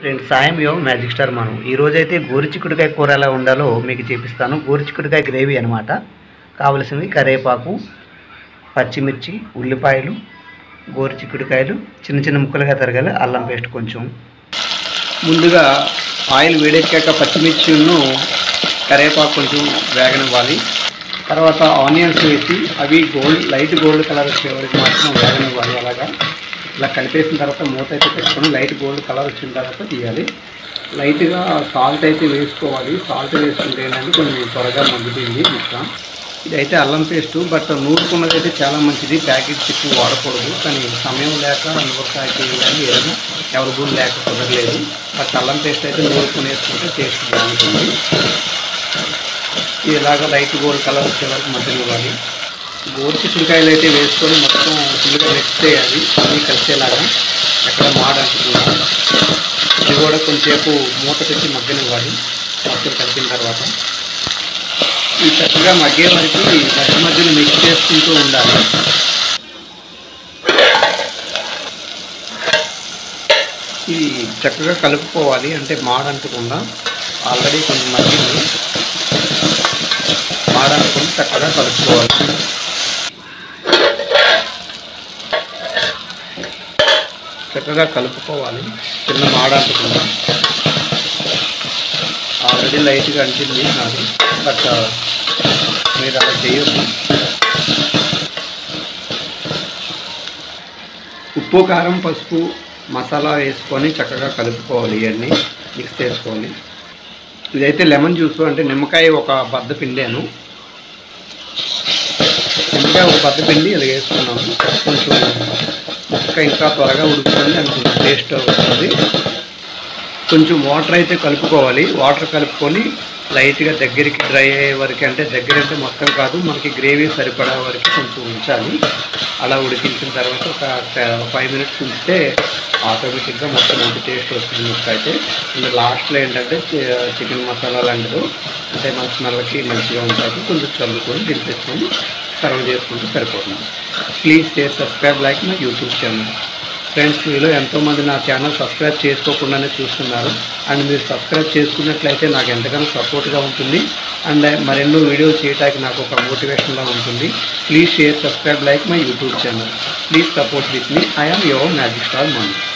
friends సాయం యోగ magic star మనం ఈరోజు అయితే గోరుచిక్కుడుకాయ కూర ఎలా ఉండాలో మీకు చూపిస్తాను గోరుచిక్కుడుకాయ గ్రేవీ అనమాట కావలసినవి కరివేపాకు పచ్చిమిర్చి ఉల్లిపాయలు గోరుచిక్కుడుకాయలు చిన్న చిన్న ముక్కలుగా తరగాలి అల్లం పేస్ట్ కొంచెం ముందుగా ఆయిల్ వేడెక్కాక పచ్చిమిర్చిను కరివేపాకు కొంచెం వేగనివ్వాలి తర్వాత ఆనియన్స్ వేసి అవి గోల్డ్ లైట్ గోల్డ్ కలర్ వచ్చే వరకు మాత్రం వేగనివ్వాలి అలాగా ఇలా కలిపేసిన తర్వాత మూత అయితే పెట్టుకొని లైట్ గోల్డ్ కలర్ వచ్చిన తర్వాత తీయాలి లైట్గా సాల్ట్ అయితే వేసుకోవాలి సాల్ట్ వేసుకుంటే ఏంటంటే కొంచెం త్వరగా మగ్గుతుంది ముక్క ఇదైతే అల్లం పేస్ట్ బట్ నూరుకున్నది అయితే చాలా మంచిది ప్యాకెట్ ఎక్కువ వాడకూడదు కానీ సమయం లేక నూరకాయ చేయాలి ఏదైనా అవైలబుల్ లేక కుదరలేదు బట్ అల్లం పేస్ట్ అయితే నూరుకుని వేసుకుంటే టేస్ట్ బాగుంటుంది ఇలాగ లైట్ గోల్డ్ కలర్ వచ్చే వరకు మధ్యనివ్వాలి గోరు చిక్కుడుకాయలు అయితే వేసుకొని మొత్తం ఫుల్గా మిక్స్ చేయాలి అన్నీ కలిసేలాగా ఎక్కడ మాడంటుకుండా ఇది కూడా కొంచెంసేపు మూత పెట్టి మగ్గనివ్వాలి మొత్తం కలిపిన తర్వాత ఈ చక్కగా మగ్గే వరకు మధ్య మధ్యలో మిక్స్ చేసుకుంటూ ఉండాలి ఇది చక్కగా కలుపుకోవాలి అంటే మాడంటకుండా ఆల్రెడీ కొంచెం మగ్గింది మాడనుకుని చక్కగా కలుపుకోవాలి చక్కగా కలుపుకోవాలి చిన్న మాడంటకుండా ఆల్రెడీ లైట్గా అంటింది నాది బట్ మీరు అలా చేయొద్దు ఉప్పు కారం పసుపు మసాలా వేసుకొని చక్కగా కలుపుకోవాలి ఇవన్నీ మిక్స్ చేసుకోవాలి ఇదైతే లెమన్ జ్యూస్ అంటే నిమ్మకాయ ఒక బద్ద పిండాను నిమ్మకాయ ఒక బద్ద పిండి ఇలా వేసుకున్నాము కొంచెం ముక్క ఇంకా త్వరగా ఉడుకుతుంది అని కొంచెం టేస్ట్ వస్తుంది కొంచెం వాటర్ అయితే కలుపుకోవాలి వాటర్ కలుపుకొని లైట్గా దగ్గరికి డ్రై అయ్యే వరకు అంటే దగ్గర అంటే మొత్తం కాదు మనకి గ్రేవీ సరిపడా వరకు కొంచెం ఉంచాలి అలా ఉడికించిన తర్వాత ఒక ఫైవ్ మినిట్స్ ఉంచితే ఆటోమేటిక్గా మొత్తం మంచి టేస్ట్ వస్తుంది ముక్క అయితే ఇంకా లాస్ట్లో ఏంటంటే చికెన్ మసాలా లాంటిది అంటే మన స్మెల్కి మంచిగా ఉంటుంది కొంచెం చల్లుకొని దింపేసుకొని సర్వ్ చేసుకుంటే సరిపోతుంది please share subscribe like my YouTube channel friends మీలో ఎంతోమంది నా ఛానల్ సబ్స్క్రైబ్ చేసుకోకుండానే చూస్తున్నారు అండ్ మీరు సబ్స్క్రైబ్ చేసుకున్నట్లయితే నాకు ఎంతగానో సపోర్ట్గా ఉంటుంది అండ్ మరెన్నో వీడియోలు చేయడానికి నాకు ఒక మోటివేషన్గా ఉంటుంది please share subscribe like my YouTube channel please support with me I'm your magic star money